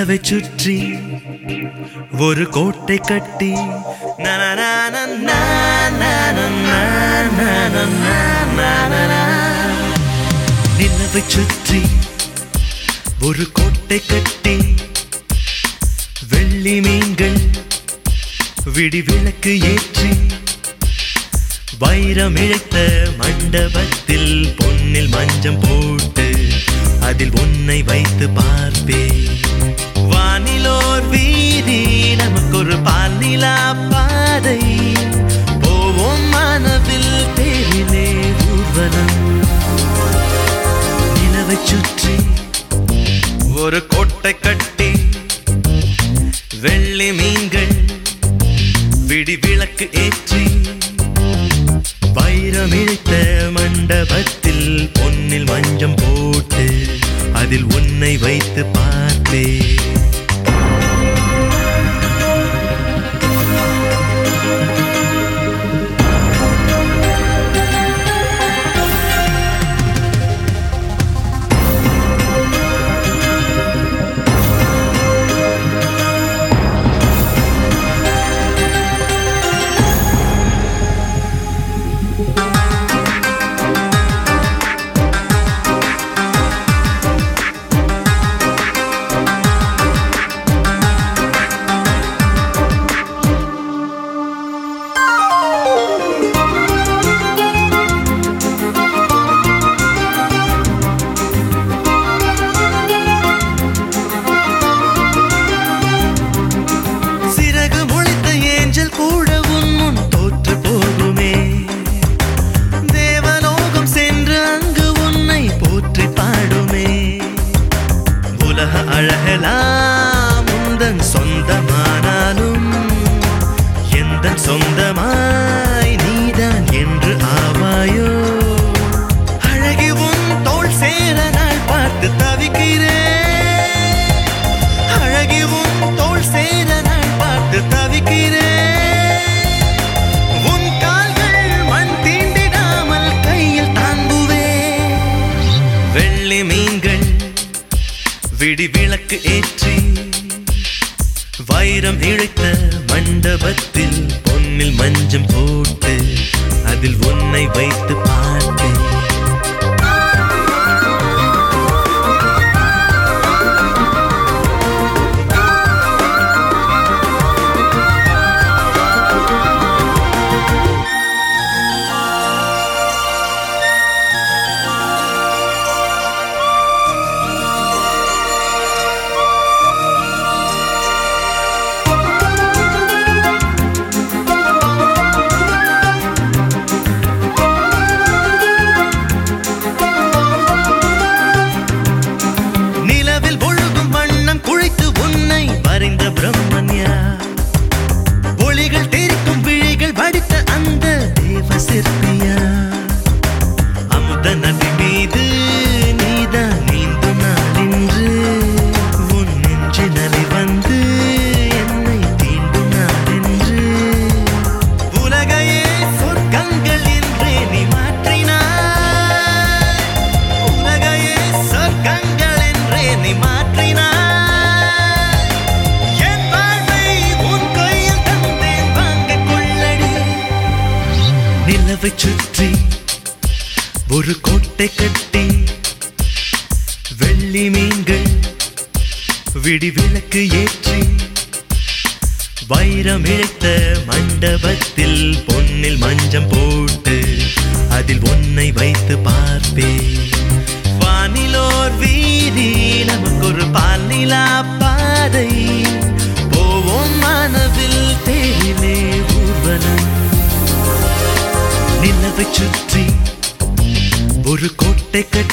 நிலவை சுற்றி ஒரு கோட்டை கட்டி நிலவை சுற்றி ஒரு கோட்டை கட்டி வெள்ளி மீன்கள் விடி விளக்கு ஏற்றி வைரம் இழைத்த மண்டபத்தில் பொன்னில் மஞ்சம் போட்டு அதில் உன்னை வைத்து பார்ப்பேன் வானிலோர் வீதி நமக்கு ஒரு பாலிலா பாதை போவோம் மானவில் தேரிலே ஊர்வலம் நிலவை சுற்றி ஒரு கோட்டை கட்டி வெள்ளி மீன்கள் விடி விளக்கு ஏற்றி வைரம் இழைத்த மண்டபத்தில் பொன்னில் மஞ்சம் போட்டு அதில் உன்னை வைத்து பார்த்தேன் சிறகு முளைத்த ஏஞ்சல் கூட உன் முன் தோற்று போகுமே தேவலோகம் சென்று அங்கு உன்னை போற்றி பாடுமே உலக அழகலாம் உந்தன் சொந்தமானாலும் எந்த சொந்தமாய் நீதான் என்று ஆவாயோ அழகி உன் தோள் சேர நாள் பார்த்து தவிக்கிறேன் அழகி உன் தோள் சேர நான் பார்த்து தவிக்கிறேன் உன் கால்கள் மண் தீண்டிடாமல் கையில் தாங்குவேன் வெள்ளி மீன்கள் விடி விளக்கு ஏற்றி வைரம் இழைத்த மண்டபத்தில் பொன்னில் மஞ்சம் போட்டு அதில் உன்னை வைத்து பார்த்தேன் நிலவில் ஒழுகும் வண்ணம் குழைத்து உன்னை வரைந்த பிரம்மன்யா ஒளிகள் தெரிக்கும் விழிகள் வடித்த அந்த தேவ சிற்பியா அமுத நதி மீது நீதான் நீந்தும் நாளின்று உன் நெஞ்சு நலி வந்து என்னை தீண்டும் நாளென்று உலகையே சொர்க்கங்கள் என்றே நீ மாற்றினாய் உலகையே சொர்க்கங்கள் என்றே நீ மாற்றினாய் என் வாழ்வை உன் கையில் தந்தேன் வாங்கிக் கொள்ளடி நிலவை சுற்றி ஒரு கோட்டை கட்டி வெள்ளி மீன்கள் விடி விளக்கு ஏற்றி வைரம் இழைத்த மண்டபத்தில் பொன்னில் மஞ்சம் போட்டு அதில் உன்னை வைத்து பார்ப்பேன் வானிலோர் வீதி நமக்கு ஒரு பாலிலா பாதை போவோம் மானவில் தேரிலே ஊர்வலம் நிலவை சுற்றி ஒரு கோட்டை கட்டி